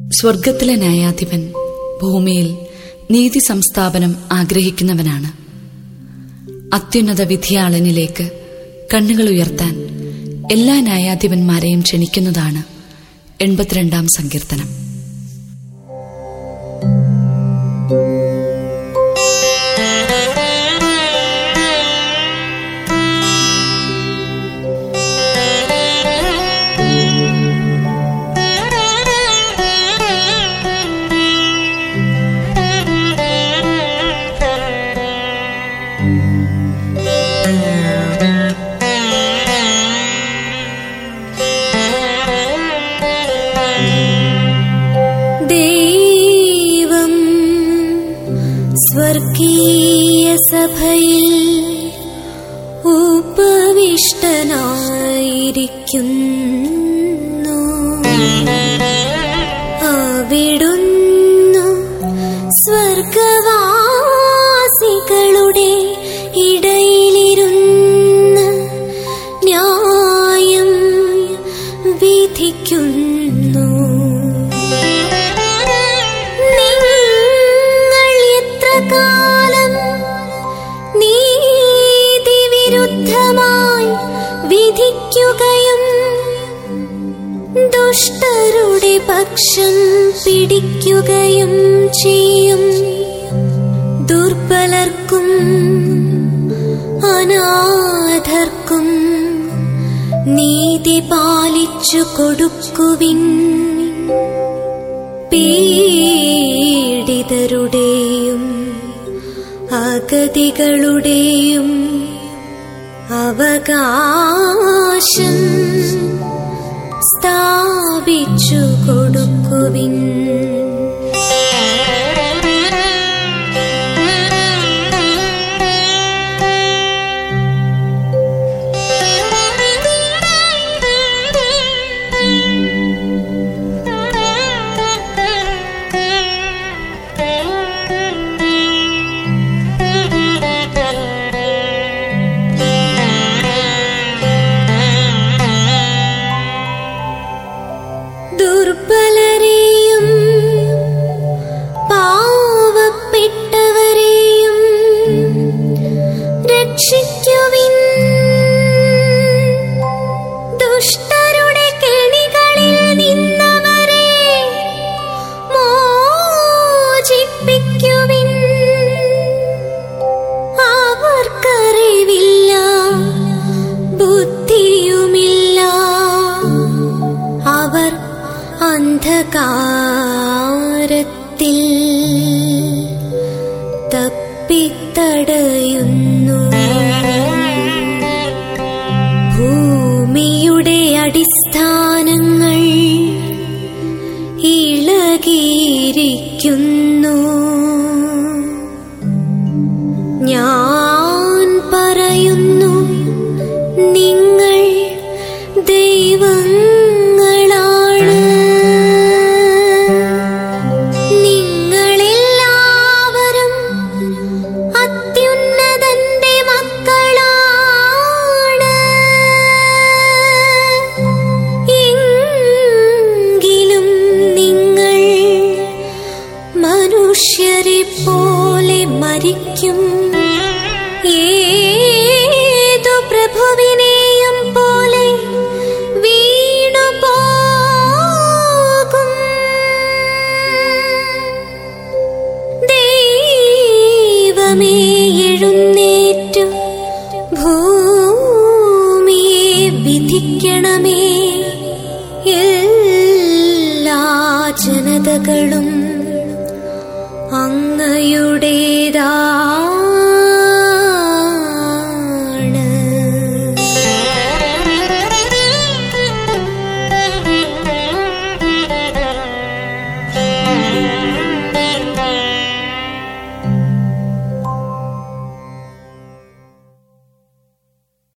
സ്വർഗത്തിലെ ന്യായാധിപൻ ഭൂമിയിൽ നീതി സംസ്ഥാപനം ആഗ്രഹിക്കുന്നവനാണ് അത്യുന്നത വിധിയാളനിലേക്ക് കണ്ണുകൾ ഉയർത്താൻ എല്ലാ ന്യായാധിപന്മാരെയും ക്ഷണിക്കുന്നതാണ് എൺപത്തിരണ്ടാം സങ്കീർത്തനം ദൈവം സ്വർഗീയ സഭയിൽ ഉപവിഷ്ടനായിരിക്കുന്നു അവിടുന്നു സ്വർഗവാസികളുടെ ഇടയിലിരുന്ന് ന്യായം വിധിക്കുന്നു നിങ്ങൾ എത്ര കാലം നീതിവിരുദ്ധമായി വിധിക്കുകയും ദുഷ്ടരുടെ പക്ഷം പിടിക്കുകയും ചെയ്യും ദുർബലർക്കും അനാഥർക്കും നീതി പാലിച്ചു കൊടുക്കുവിൻ പീഡിതരുടെയും അഗതികളുടെയും അവകാശം സ്ഥാപിച്ചു കൊടുക്കുവിൻ ദുർബലരെയും പാവപ്പെട്ടവരെയും രക്ഷിക്കുവിൻ ദുഷ്ടരുടെ കെണികളിൽ നിന്നവരെ മോചിപ്പിക്കുവിൻ അവർക്കറിവില്ല ബുദ്ധിയുമില്ല അവർ അന്ധകാരത്തിൽ തപ്പിത്തടയുന്നു ഭൂമിയുടെ അടിസ്ഥാനങ്ങൾ ഇളകിയിരിക്കുന്നു ഞാൻ പറയുന്നു നിങ്ങൾ ദൈവങ്ങളാണ് നിങ്ങളെല്ലാവരും അത്യുന്നതന്റെ മക്കളാണ് എങ്കിലും നിങ്ങൾ മനുഷ്യരെ പോലെ മരിക്കും ഏതു പ്രഭുവിനെയും പോലെ വീണു പോകും ദൈവമേ എഴുന്നേറ്റു ഭൂമിയെ വിധിക്കണമേ എല്ലാ ജനതകളും അങ്ങയുടെ